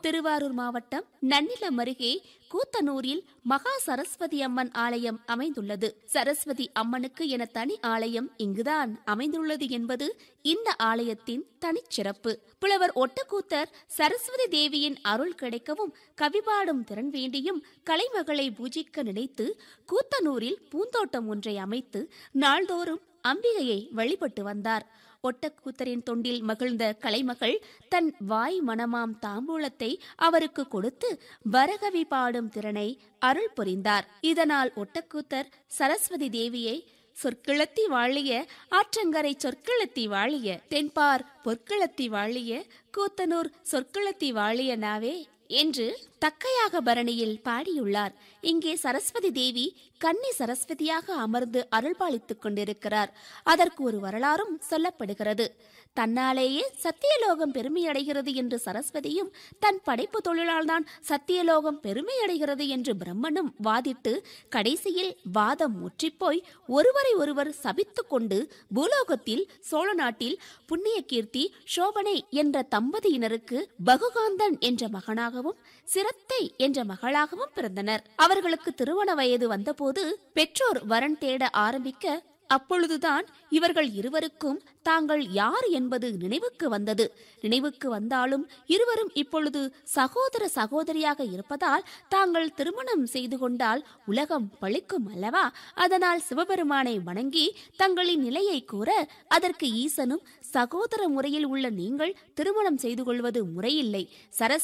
திருவாரூர் மாவட்டம் நன்னிலம் அருகே கூத்தனூரில் மகா சரஸ்வதி அம்மன் ஆலயம் அமைந்துள்ளது சரஸ்வதி அம்மனுக்கு என தனி ஆலயம் இங்குதான் அமைந்துள்ளது என்பது இந்த ஆலயத்தின் தனிச்சிறப்பு புலவர் ஒட்டக்கூத்தர் சரஸ்வதி தேவியின் அருள் கிடைக்கவும் கவிபாடும் திறன் வேண்டியும் கலைமகளை பூஜிக்க நினைத்து கூத்தனூரில் பூந்தோட்டம் ஒன்றை அமைத்து நாள்தோறும் அம்பிகையை வழிபட்டு வந்தார் ஒட்டக்கூத்தரின் தொண்டில் மகிழ்ந்த கலைமகள் தன் வாய் மனமாம் தாம்பூலத்தை அவருக்கு கொடுத்து வரகவி பாடும் திறனை அருள் புரிந்தார் இதனால் ஒட்டக்கூத்தர் சரஸ்வதி தேவியை சொற்கிளத்தி வாழிய ஆற்றங்கரை சொற்கிளத்தி வாழிய தென்பார் பொற்கிளத்தி வாழிய கூத்தனூர் சொற்கிளத்தி வாழிய நாவே என்று தக்கையாக பரணியில் பாடியுள்ளார் இங்கே சரஸ்வதி தேவி கன்னி சரஸ்வதியாக அமர்ந்து அருள்பாலித்துக் கொண்டிருக்கிறார் அதற்கு ஒரு வரலாறும் சொல்லப்படுகிறது தன்னாலேயே சத்தியலோகம் பெருமையடைகிறது என்று சரஸ்வதியும் தன் படைப்பு தொழிலால்தான் சத்தியலோகம் பெருமையடைகிறது என்று பிரம்மனும் வாதிட்டு கடைசியில் வாதம் முற்றிப்போய் ஒருவரை ஒருவர் சபித்துக் கொண்டு பூலோகத்தில் சோழ நாட்டில் புண்ணிய கீர்த்தி சோபனை என்ற தம்பதியினருக்கு பகுகாந்தன் என்ற மகனாகவும் சிரத்தை என்ற மகளாகவும் பிறந்தனர் அவர்களுக்கு திருமண வயது வந்தபோது பெற்றோர் வரன் தேட ஆரம்பிக்க அப்பொழுதுதான் இவர்கள் இருவருக்கும் தாங்கள் யார் என்பது நினைவுக்கு வந்தது நினைவுக்கு வந்தாலும் இருவரும் இப்பொழுது சகோதர சகோதரியாக இருப்பதால் தாங்கள் திருமணம் செய்து கொண்டால் உலகம் பழிக்கும் அல்லவா அதனால் சிவபெருமானை வணங்கி தங்களின் நிலையை கூற அதற்கு ஈசனும் சகோதர முறையில் உள்ள நீங்கள் திருமணம் செய்து கொள்வது முறையில்லை சரஸ்